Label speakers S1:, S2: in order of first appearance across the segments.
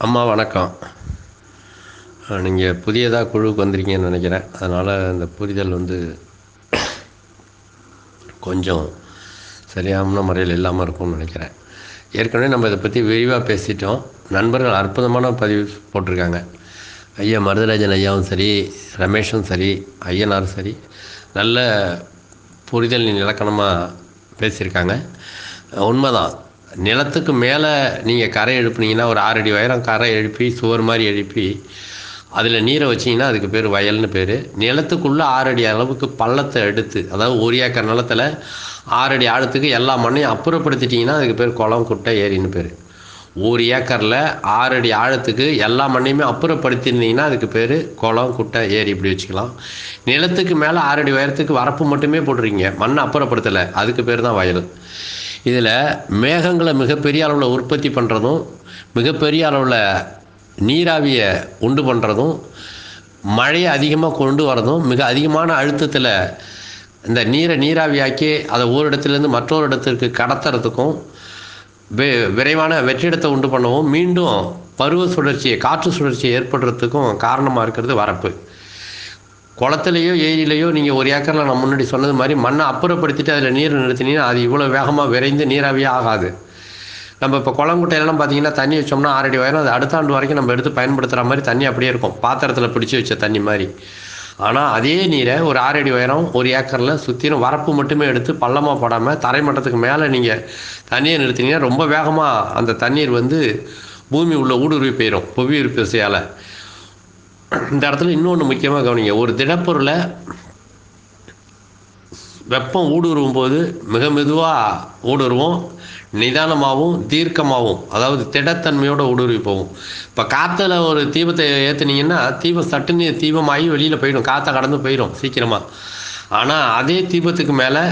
S1: அம்மா வணக்கம் நீங்கள் புதியதாக குழுவுக்கு வந்திருக்கீங்கன்னு நினைக்கிறேன் அதனால் இந்த புரிதல் வந்து கொஞ்சம் சரியான முறையில் இல்லாமல் இருக்கும்னு நினைக்கிறேன் ஏற்கனவே நம்ம இதை பற்றி விரிவாக பேசிட்டோம் நண்பர்கள் அற்புதமான பதிவு போட்டிருக்காங்க ஐயா மருதராஜன் ஐயாவும் சரி ரமேஷும் சரி ஐயனாரும் சரி நல்ல புரிதல் இலக்கணமாக பேசியிருக்காங்க உண்மைதான் நிலத்துக்கு மேலே நீங்கள் கரை எழுப்புனீங்கன்னா ஒரு ஆறு அடி உயரம் கரை எழுப்பி சுவர் மாதிரி எழுப்பி அதில் நீரை வச்சிங்கன்னா அதுக்கு பேர் வயல்னு பேர் நிலத்துக்குள்ளே ஆறு அடி அளவுக்கு பள்ளத்தை எடுத்து அதாவது ஒரு ஏக்கர் நிலத்தில் ஆறு அடி ஆழத்துக்கு எல்லா மண்ணையும் அப்புறப்படுத்திட்டிங்கன்னா அதுக்கு பேர் குளம் குட்டை ஏரின்னு பேர் ஒரு ஏக்கரில் ஆறு அடி ஆழத்துக்கு எல்லா மண்ணையுமே அப்புறப்படுத்திருந்தீங்கன்னா அதுக்கு பேர் குளம் குட்டை ஏரி இப்படி வச்சுக்கலாம் நிலத்துக்கு மேலே ஆறு அடி உயரத்துக்கு வரப்பு மட்டுமே போட்டுருக்கீங்க மண்ணை அப்புறப்படுத்தலை அதுக்கு பேர் தான் வயல் இதில் மேகங்களை மிகப்பெரிய அளவில் உற்பத்தி பண்ணுறதும் மிகப்பெரிய அளவில் நீராவியை உண்டு பண்ணுறதும் மழையை அதிகமாக கொண்டு வரதும் மிக அதிகமான அழுத்தத்தில் இந்த நீரை நீராவியாக்கி அதை ஒரு இடத்துலேருந்து மற்றொரு இடத்திற்கு கடத்துறதுக்கும் வி விரைவான வெற்றிடத்தை உண்டு பண்ணவும் மீண்டும் பருவ சுழற்சியை காற்று சுழற்சியை ஏற்படுறதுக்கும் காரணமாக இருக்கிறது வரப்பு குளத்துலையோ ஏரியிலையோ நீங்கள் ஒரு ஏக்கரில் நான் முன்னாடி சொன்னது மாதிரி மண்ணை அப்புறப்படுத்திட்டு அதில் நீர் நிறுத்தினீங்கன்னா அது இவ்வளோ வேகமாக விரைந்து நீராவியே ஆகாது நம்ம இப்போ குளங்குட்டையிலலாம் பார்த்தீங்கன்னா தண்ணி வச்சோம்னா ஆறடி உயரம் அது அடுத்த ஆண்டு வரைக்கும் நம்ம எடுத்து பயன்படுத்துகிற மாதிரி தண்ணி அப்படியே இருக்கும் பாத்திரத்தில் பிடிச்சி வச்ச தண்ணி மாதிரி ஆனால் அதே நீரை ஒரு ஆறடி உயரம் ஒரு ஏக்கரில் சுற்றிலும் வரப்பு மட்டுமே எடுத்து பள்ளமாக போடாமல் தரைமட்டத்துக்கு மேலே நீங்கள் தண்ணியை நிறுத்தினீங்கன்னா ரொம்ப வேகமாக அந்த தண்ணீர் வந்து பூமி உள்ள ஊடுருவி போயிடும் புவியீர்ப்பு விசையால் இந்த இடத்துல இன்னொன்று முக்கியமாக கவனிங்க ஒரு திடப்பொருளை வெப்பம் ஊடுருவும் போது மிக மெதுவாக ஊடுருவோம் நிதானமாகவும் தீர்க்கமாகவும் அதாவது திடத்தன்மையோடு ஊடுருவி போகும் இப்போ காற்றுல ஒரு தீபத்தை ஏற்றுனீங்கன்னா தீபம் சட்டுன்னு தீபமாகி வெளியில் போயிடும் காற்றை கடந்து போயிடும் சீக்கிரமாக ஆனால் அதே தீபத்துக்கு மேலே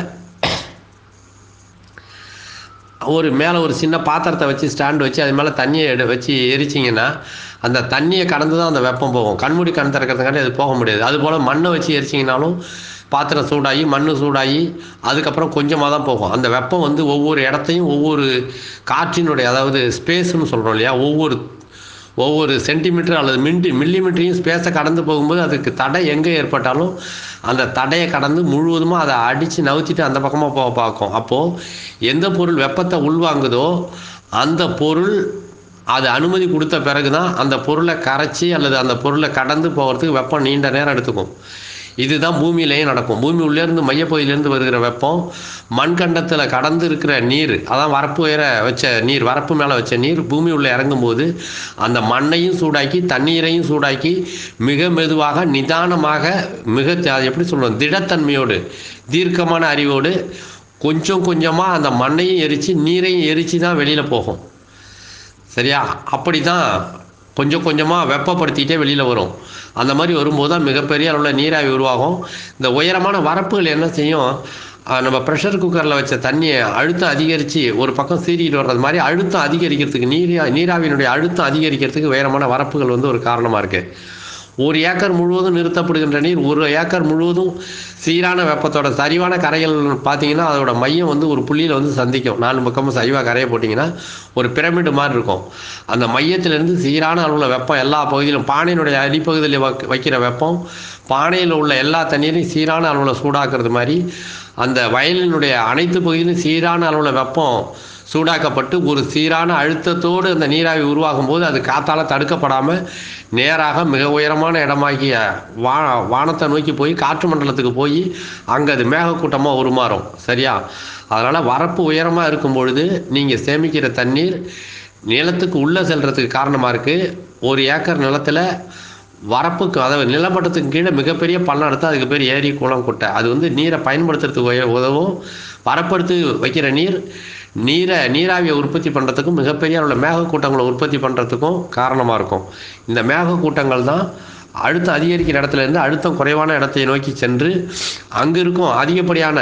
S1: ஒரு மேலே ஒரு சின்ன பாத்திரத்தை வச்சு ஸ்டாண்டு வச்சு அது மேலே தண்ணியை எடு வச்சு எரிச்சிங்கன்னா அந்த தண்ணியை கடந்து தான் அந்த வெப்பம் போகும் கண்மூடி கண் திறக்கிறதுக்காண்டி அது போக முடியாது அதுபோல் மண்ணை வச்சு எரிச்சிங்கனாலும் பாத்திரம் சூடாகி மண் சூடாகி அதுக்கப்புறம் கொஞ்சமாக தான் போகும் அந்த வெப்பம் வந்து ஒவ்வொரு இடத்தையும் ஒவ்வொரு காற்றினுடைய அதாவது ஸ்பேஸ்னு சொல்கிறோம் இல்லையா ஒவ்வொரு ஒவ்வொரு சென்டிமீட்டர் அல்லது மில்லி மில்லிமீட்டரையும் ஸ்பேஸை கடந்து போகும்போது அதுக்கு தடை எங்கே ஏற்பட்டாலும் அந்த தடையை கடந்து முழுவதுமாக அதை அடித்து நவுத்திட்டு அந்த பக்கமாக போக பார்க்கும் அப்போது எந்த பொருள் வெப்பத்தை உள்வாங்குதோ அந்த பொருள் அது அனுமதி கொடுத்த பிறகு தான் அந்த பொருளை கரைச்சி அல்லது அந்த பொருளை கடந்து போகிறதுக்கு வெப்பம் நீண்ட நேரம் எடுத்துக்கும் இதுதான் பூமியிலேயே நடக்கும் பூமி உள்ளேருந்து மையப்பகுதியிலேருந்து வருகிற வெப்பம் மண்கண்டத்தில் கடந்து இருக்கிற நீர் அதான் வரப்பு உயர வச்ச நீர் வரப்பு மேலே வச்ச நீர் பூமி உள்ளே இறங்கும்போது அந்த மண்ணையும் சூடாக்கி தண்ணீரையும் சூடாக்கி மிக மெதுவாக நிதானமாக மிக அது எப்படி சொல்லுவோம் திடத்தன்மையோடு தீர்க்கமான அறிவோடு கொஞ்சம் கொஞ்சமாக அந்த மண்ணையும் எரித்து நீரையும் எரித்து தான் வெளியில் போகும் சரியா அப்படி தான் கொஞ்சம் கொஞ்சமாக வெப்பப்படுத்திக்கிட்டே வெளியில் வரும் அந்த மாதிரி வரும்போது தான் மிகப்பெரிய அளவில் நீராவி உருவாகும் இந்த உயரமான வரப்புகள் என்ன செய்யும் நம்ம ப்ரெஷர் குக்கரில் வச்ச தண்ணியை அழுத்தம் அதிகரித்து ஒரு பக்கம் சீறிட்டு வர்றது மாதிரி அழுத்தம் அதிகரிக்கிறதுக்கு நீரா நீராவியினுடைய அழுத்தம் அதிகரிக்கிறதுக்கு உயரமான வரப்புகள் வந்து ஒரு காரணமாக இருக்குது ஒரு ஏக்கர் முழுவதும் நிறுத்தப்படுகின்ற நீர் ஒரு ஏக்கர் முழுவதும் சீரான வெப்பத்தோட சரிவான கரைகள் பார்த்தீங்கன்னா அதோட மையம் வந்து ஒரு புள்ளியில் வந்து சந்திக்கும் நாலு பக்கமும் சரிவாக கரையை போட்டிங்கன்னா ஒரு பிரமிடு மாதிரி இருக்கும் அந்த மையத்திலேருந்து சீரான அளவில் வெப்பம் எல்லா பகுதியிலும் பானையினுடைய அடிப்பகுதியில் வைக்கிற வெப்பம் பானையில் உள்ள எல்லா தண்ணீரையும் சீரான அளவில் சூடாக்குறது மாதிரி அந்த வயலினுடைய அனைத்து பகுதியிலும் சீரான அளவில் வெப்பம் சூடாக்கப்பட்டு ஒரு சீரான அழுத்தத்தோடு அந்த நீராவி உருவாகும் போது அது காற்றால் தடுக்கப்படாமல் நேராக மிக உயரமான இடமாகிய வா வானத்தை நோக்கி போய் காற்று மண்டலத்துக்கு போய் அங்கே அது மேகக்கூட்டமாக உருமாறும் சரியா அதனால் வரப்பு உயரமாக இருக்கும் பொழுது நீங்கள் சேமிக்கிற தண்ணீர் நிலத்துக்கு உள்ளே செல்கிறதுக்கு காரணமாக இருக்குது ஒரு ஏக்கர் நிலத்தில் வரப்புக்கு அதாவது நிலமட்டத்துக்கு கீழே மிகப்பெரிய பள்ளம் எடுத்து அதுக்கு பேர் ஏரி குளம் குட்டை அது வந்து நீரை பயன்படுத்துறதுக்கு உதவும் வரப்படுத்து வைக்கிற நீர் நீரை நீராவியை உற்பத்தி பண்ணுறதுக்கும் மிகப்பெரிய அளவில் மேகக்கூட்டங்களை உற்பத்தி பண்ணுறதுக்கும் காரணமாக இருக்கும் இந்த மேகக்கூட்டங்கள் தான் அழுத்தம் அதிகரிக்கிற இடத்துலேருந்து அழுத்தம் குறைவான இடத்தை நோக்கி சென்று அங்கே இருக்கும் அதிகப்படியான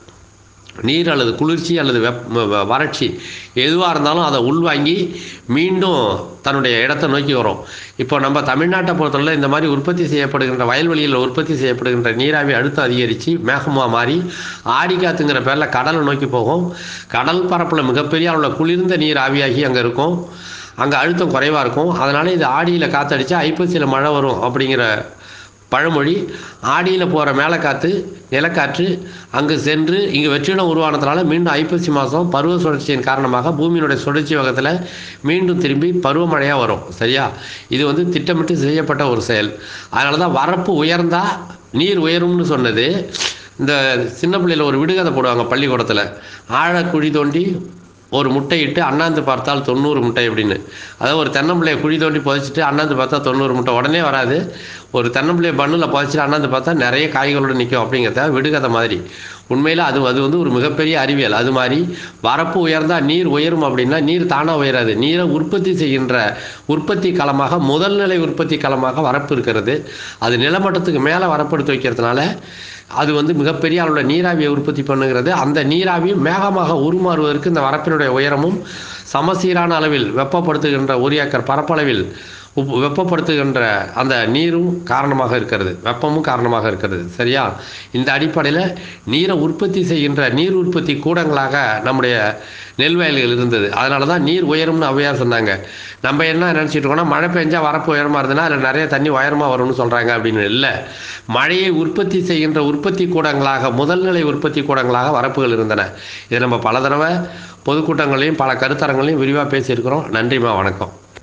S1: நீர் அல்லது குளிர்ச்சி அல்லது வெப் வறட்சி எதுவாக இருந்தாலும் அதை உள்வாங்கி மீண்டும் தன்னுடைய இடத்தை நோக்கி வரும் இப்போ நம்ம தமிழ்நாட்டை பொறுத்தவரை இந்த மாதிரி உற்பத்தி செய்யப்படுகின்ற வயல்வெளியில் உற்பத்தி செய்யப்படுகின்ற நீராவி அழுத்தம் அதிகரித்து மேகமாக மாறி ஆடிக்காத்துங்கிற பேரில் கடலை நோக்கி போகும் கடல் பரப்பில் மிகப்பெரிய அளவில் குளிர்ந்த நீர் ஆவியாகி அங்கே இருக்கும் அங்கே அழுத்தம் குறைவாக இருக்கும் அதனால் இது ஆடியில் காற்றடிச்சா ஐப்பசியில் மழை வரும் அப்படிங்கிற பழமொழி ஆடியில் போகிற மேலே காற்று நிலக்காற்று அங்கு சென்று இங்கு வெற்றிடம் உருவானதுனால மீண்டும் ஐப்பசி மாதம் பருவ சுழற்சியின் காரணமாக பூமியினுடைய சுழற்சி வகத்தில் மீண்டும் திரும்பி பருவமழையாக வரும் சரியா இது வந்து திட்டமிட்டு செய்யப்பட்ட ஒரு செயல் அதனால தான் வரப்பு உயர்ந்தா நீர் உயரும்னு சொன்னது இந்த சின்ன பிள்ளையில ஒரு விடுகதை போடுவாங்க பள்ளிக்கூடத்தில் ஆழ குழி தோண்டி ஒரு முட்டையிட்டு அண்ணாந்து பார்த்தால் தொண்ணூறு முட்டை அப்படின்னு அதாவது ஒரு தென்னம்பிள்ளையை குழி தோண்டி புதைச்சிட்டு அண்ணாந்து பார்த்தா தொண்ணூறு முட்டை உடனே வராது ஒரு தென்னம்பிள்ளையை பண்ணில் புதைச்சிட்டு அண்ணாந்து பார்த்தா நிறைய காய்களோடு நிற்கும் அப்படிங்கிறத விடுகதை மாதிரி உண்மையில் அது அது வந்து ஒரு மிகப்பெரிய அறிவியல் அது மாதிரி வரப்பு உயர்ந்தால் நீர் உயரும் அப்படின்னா நீர் தானாக உயராது நீரை உற்பத்தி செய்கின்ற உற்பத்தி களமாக முதல் நிலை உற்பத்தி களமாக வரப்பு இருக்கிறது அது நிலமட்டத்துக்கு மேலே வரப்படுத்தி வைக்கிறதுனால அது வந்து மிகப்பெரிய அளவில் நீராவியை உற்பத்தி பண்ணுகிறது அந்த நீராவி மேகமாக உருமாறுவதற்கு இந்த வரப்பினுடைய உயரமும் சமசீரான அளவில் வெப்பப்படுத்துகின்ற ஒரு ஏக்கர் பரப்பளவில் உப் வெப்பப்படுத்துகின்ற அந்த நீரும் காரணமாக இருக்கிறது வெப்பமும் காரணமாக இருக்கிறது சரியா இந்த அடிப்படையில் நீரை உற்பத்தி செய்கின்ற நீர் உற்பத்தி கூடங்களாக நம்முடைய நெல் வயல்கள் இருந்தது அதனால தான் நீர் உயரும்னு ஔவையார் சொன்னாங்க நம்ம என்ன நினச்சிட்டு இருக்கோம்னா மழை பெஞ்சா வரப்பு உயரமாக இருந்ததுன்னா அதில் நிறைய தண்ணி உயரமாக வரும்னு சொல்கிறாங்க அப்படின்னு இல்லை மழையை உற்பத்தி செய்கின்ற உற்பத்தி கூடங்களாக முதல்நிலை உற்பத்தி கூடங்களாக வரப்புகள் இருந்தன இதை நம்ம பல தடவை பொதுக்கூட்டங்களையும் பல கருத்தரங்களையும் விரிவாக பேசியிருக்கிறோம் நன்றிம்மா வணக்கம்